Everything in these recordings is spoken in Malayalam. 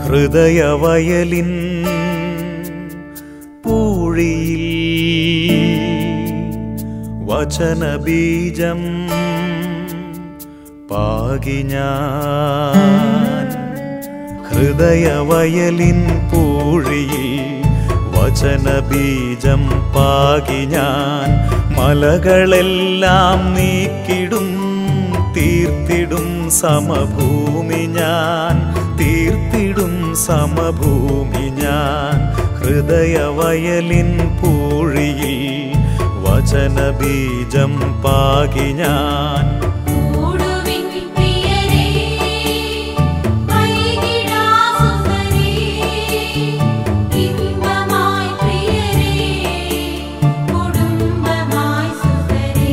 ഹൃദയവയലിൻ പൂഴിയിൽ വചനബീജം പാകി ഞാൻ ഹൃദയവയലിൻ പൂഴിയിൽ വചനബീജം പാകി ഞാൻ മലകളെല്ലാം നീക്കിടും തീർത്തിടും സമഭൂമി ഞാൻ തീർത്തിടും സമഭൂമി ഞാൻ ഹൃദയവയലിൻ പൂഴിയിൽ വചനബീജം പാകി ഞാൻ കൂടുവിൻ പ്രിയരേ വൈകിടാസുതരേ ഇമ്പമായി പ്രിയരേ കുടുംബമായി സുതരേ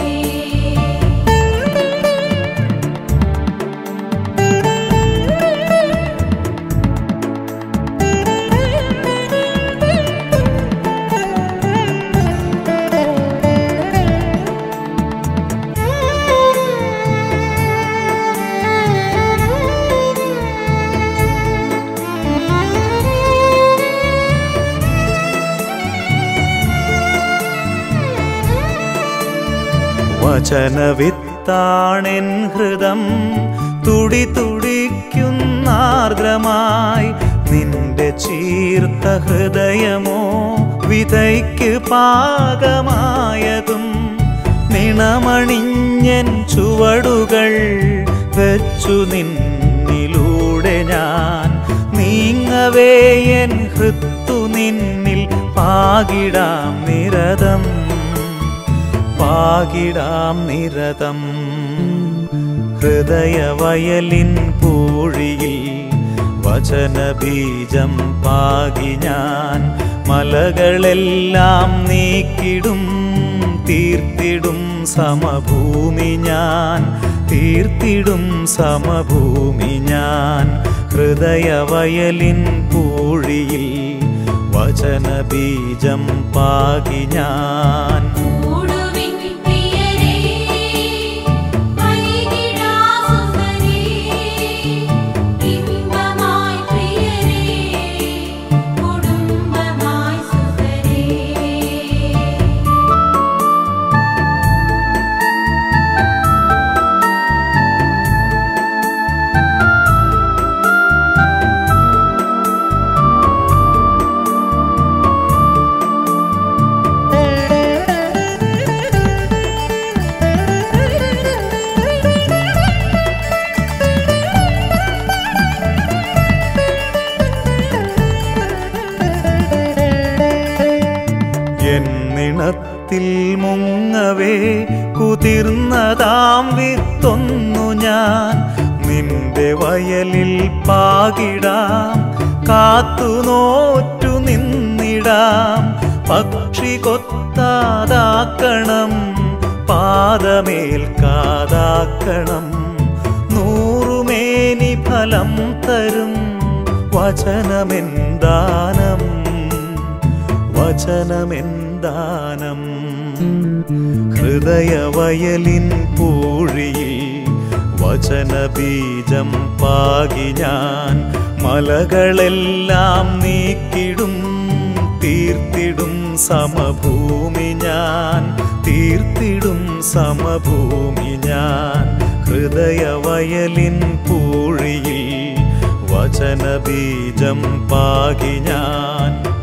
വചനവിത്താണെൻ ഹൃദം തുടി തുടിക്കുന്നാർദ്രമായി നിന്റെ ചീർത്ത ഹൃദയമോ വിതയ്ക്ക് പാകമായതും നിണമണിഞ്ഞൻ ചുവടുകൾ വെച്ചു നിന്നിലൂടെ ഞാൻ നീങ്ങവേ എൻ ഹൃത്തു നിന്നിൽ പാകിടാം നിരതം പാകിടാം നിരതം ഹൃദയവയലിൻ പൂഴിയിൽ വചനബീജം പാകി ഞാൻ മലകളെല്ലാം നീക്കിടും തീർത്തിടും സമഭൂമി ഞാൻ തീർത്തിടും സമഭൂമി ഞാൻ ഹൃദയവയലിൻ പൂഴിയിൽ വചനബീജം പാകി ഞാൻ കൂടുവിൻ പ്രിയരേ വൈകിടാസുതരേ ഇമ്പമായി പ്രിയരേ കുടുംബമായി സുതരേ എന്നിണത്തിൽ മുങ്ങവേ കുതിർന്നതാം വിത്തൊന്നു ഞാൻ നിന്റെ വയലിൽ പാകിടാം കാത്തു നോറ്റു നിന്നിടാം പക്ഷി കൊത്താതാക്കണം പാദമേൽക്കാതാക്കണം നൂറുമേനി ഫലം തരും വചനമെന്താനം വചനമെന്താനം ഹൃദയവയലിൻ പൂഴിയിൽ വചനബീജം പാകി ഞാൻ മലകളെല്ലാം നീക്കിടും തീർത്തിടും സമഭൂമി ഞാൻ തീർത്തിടും സമഭൂമി ഞാൻ ഹൃദയവയലിൻ പൂഴിയിൽ വചനബീജം പാകി ഞാൻ